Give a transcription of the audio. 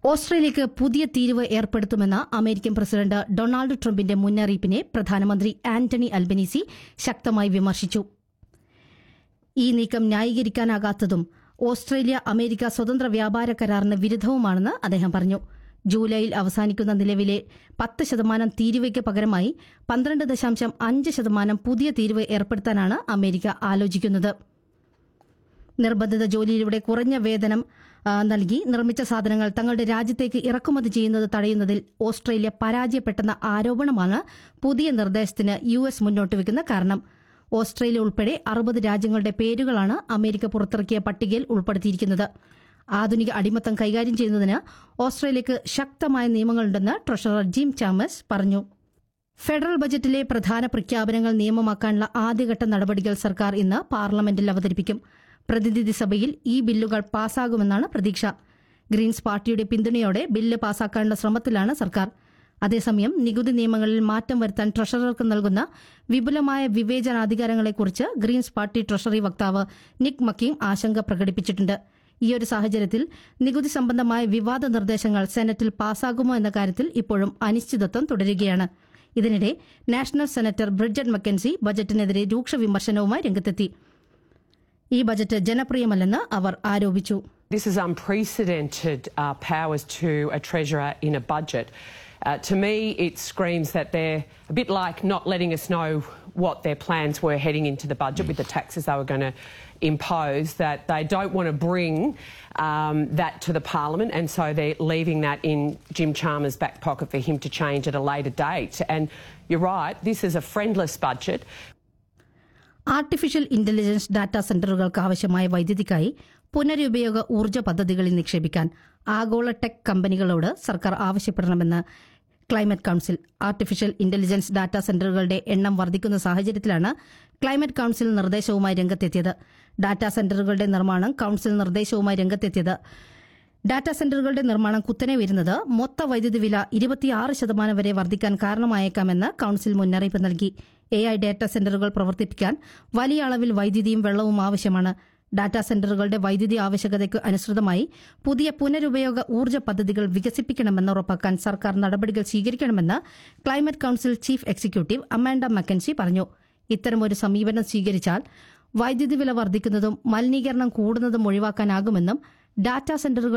ഓസ്ട്രേലിയക്ക് പുതിയ തീരുവ ഏർപ്പെടുത്തുമെന്ന American president Donald ട്രംപിന്റെ മുന്നറിയിപ്പിനെ പ്രധാനമന്ത്രി ആന്റണി അൽബനീസി ശക്തമായി വിമർശിച്ചു ഈ നീക്കം ന്യായീകരിക്കാനാകാത്തതും ഓസ്ട്രേലിയ അമേരിക്ക സ്വതന്ത്ര വ്യാപാര കരാറിന് വിരുദ്ധവുമാണെന്ന് അദ്ദേഹം പറഞ്ഞു ജൂലൈയിൽ അവസാനിക്കുന്ന നിലവിലെ പത്ത് ശതമാനം തീരുവയ്ക്ക് പകരമായി പന്ത്രണ്ട് ദശാംശം അഞ്ച് ശതമാനം പുതിയ തീരുവ ഏർപ്പെടുത്താനാണ് അമേരിക്ക ആലോചിക്കുന്നത് നിർബന്ധിത ജോലിയിലൂടെ കുറഞ്ഞ വേതനം ആ, നൽകി നിർമ്മിച്ച സാധനങ്ങൾ തങ്ങളുടെ രാജ്യത്തേക്ക് ഇറക്കുമതി ചെയ്യുന്നത് തടയുന്നതിൽ ഓസ്ട്രേലിയ പരാജയപ്പെട്ടെന്ന ആരോപണമാണ് പുതിയ നിർദ്ദേശത്തിന് യു എസ് മുന്നോട്ട് വയ്ക്കുന്ന കാരണം ഓസ്ട്രേലിയ ഉൾപ്പെടെ അറുപത് രാജ്യങ്ങളുടെ പേരുകളാണ് അമേരിക്ക പുറത്തിറക്കിയ പട്ടികയിൽ ഉൾപ്പെടുത്തിയിരിക്കുന്നത് ആധുനിക അടിമത്തം കൈകാര്യം ചെയ്യുന്നതിന് ഓസ്ട്രേലിയക്ക് ശക്തമായ നിയമങ്ങളുണ്ടെന്ന് ട്രഷറർ ജിം ചാമസ് പറഞ്ഞു ഫെഡറൽ ബജറ്റിലെ പ്രധാന പ്രഖ്യാപനങ്ങൾ നിയമമാക്കാനുള്ള ആദ്യഘട്ട നടപടികൾ സർക്കാർ ഇന്ന് പാർലമെന്റിൽ അവതരിപ്പിക്കും പ്രതിനിധി സഭയിൽ ഈ ബില്ലുകൾ പാസ്സാകുമെന്നാണ് പ്രതീക്ഷ ഗ്രീൻസ് പാർട്ടിയുടെ പിന്തുണയോടെ ബില്ല് പാസ്സാക്കാനുള്ള ശ്രമത്തിലാണ് സർക്കാർ അതേസമയം നികുതി നിയമങ്ങളിൽ മാറ്റം വരുത്താൻ ട്രഷറർക്ക് നൽകുന്ന വിപുലമായ വിവേചനാധികാരങ്ങളെക്കുറിച്ച് ഗ്രീൻസ് പാർട്ടി ട്രഷറി വക്താവ് നിക് മക്കീം ആശങ്ക പ്രകടിപ്പിച്ചിട്ടുണ്ട് ഈയൊരു സാഹചര്യത്തിൽ നികുതി സംബന്ധമായ വിവാദ നിർദ്ദേശങ്ങൾ സെനറ്റിൽ പാസ്സാകുമോ എന്ന കാര്യത്തിൽ ഇപ്പോഴും അനിശ്ചിതത്വം തുടരുകയാണ് ഇതിനിടെ നാഷണൽ സെനറ്റർ ബ്രിഡ്ജറ്റ് മക്കൻസി ബജറ്റിനെതിരെ രൂക്ഷ വിമർശനവുമായി രംഗത്തെത്തി ഈ ബജറ്റ് ജനപ്രിയമല്ലെന്ന് അവർ ആരോപിച്ചു This is unprecedented uh, powers to a treasurer in a budget. Uh, to me, it screams that they're a bit like not letting us know what their plans were heading into the budget with the taxes they were going to impose, that they don't want to bring um, that to the parliament, and so they're leaving that in Jim Chalmers' back pocket for him to change at a later date. And you're right, this is a friendless budget. Artificial intelligence data സെന്ററുകൾക്ക് ആവശ്യമായ വൈദ്യുതിക്കായി പുനരുപയോഗ ഊർജ്ജ പദ്ധതികളിൽ നിക്ഷേപിക്കാൻ ആഗോള tech കമ്പനികളോട് സർക്കാർ ആവശ്യപ്പെടണമെന്ന് climate council artificial intelligence data സെന്ററുകളുടെ എണ്ണം വർദ്ധിക്കുന്ന സാഹചര്യത്തിലാണ് ക്ലൈമറ്റ് കൌൺസിൽ നിർദ്ദേശവുമായി രംഗത്തെത്തിയത് ഡാറ്റാ സെന്ററുകളുടെ നിർമ്മാണം കൌൺസിൽ നിർദ്ദേശവുമായി രംഗത്തെത്തിയത് ഡാറ്റാ സെന്ററുകളുടെ നിർമ്മാണം കുത്തനെ വരുന്നത് മൊത്ത വൈദ്യുതി വില ഇരുപത്തിയാറ് ശതമാനം വരെ വർദ്ധിക്കാൻ കാരണമായേക്കാമെന്ന് കൌൺസിൽ മുന്നറിയിപ്പ് നൽകി എ ഐ ഡാറ്റാ സെന്ററുകൾ പ്രവർത്തിപ്പിക്കാൻ വലിയ അളവിൽ വൈദ്യുതിയും വെള്ളവും ആവശ്യമാണ് ഡാറ്റാ സെന്ററുകളുടെ വൈദ്യുതി ആവശ്യകതയ്ക്ക് അനുസൃതമായി പുതിയ പുനരുപയോഗ ഊർജ്ജ പദ്ധതികൾ വികസിപ്പിക്കണമെന്ന് ഉറപ്പാക്കാൻ സർക്കാർ നടപടികൾ സ്വീകരിക്കണമെന്ന് climate council chief executive Amanda McKenzie പറഞ്ഞു ഇത്തരമൊരു സമീപനം സ്വീകരിച്ചാൽ വൈദ്യുതി വില വർദ്ധിക്കുന്നതും മലിനീകരണം കൂടുന്നതും ഒഴിവാക്കാനാകുമെന്നും ഡാറ്റാ സെന്ററുകൾ